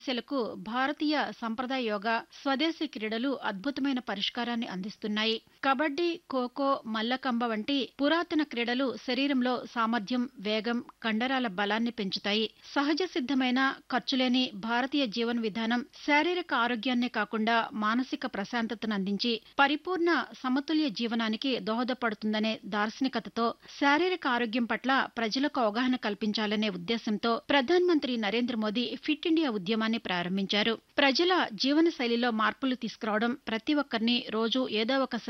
సమస్యలకు భారతీయ సంప్రదాయ యోగా స్వదేశీ క్రీడలు అద్భుతమైన పరిష్కారాన్ని అందిస్తున్నాయి కబడ్డీ ఖోఖో మల్లకంబ వంటి పురాతన క్రీడలు శరీరంలో సామర్థ్యం వేగం కండరాల బలాన్ని పెంచుతాయి సహజ సిద్ధమైన ఖర్చులేని భారతీయ జీవన విధానం శారీరక ఆరోగ్యాన్నే కాకుండా మానసిక ప్రశాంతతను అందించి పరిపూర్ణ సమతుల్య జీవనానికి దోహదపడుతుందనే దార్శనికతతో శారీరక ఆరోగ్యం పట్ల ప్రజలకు అవగాహన కల్పించాలనే ఉద్దేశంతో ప్రధాన మంత్రి నరేంద్ర మోదీ ఫిట్ ఇండియా ఉద్యమాన్ని ప్రారంభించారు ప్రజల జీవన శైలిలో మార్పులు తీసుకురావడం ప్రతి ఒక్కరిని రోజు ఏదో ఒక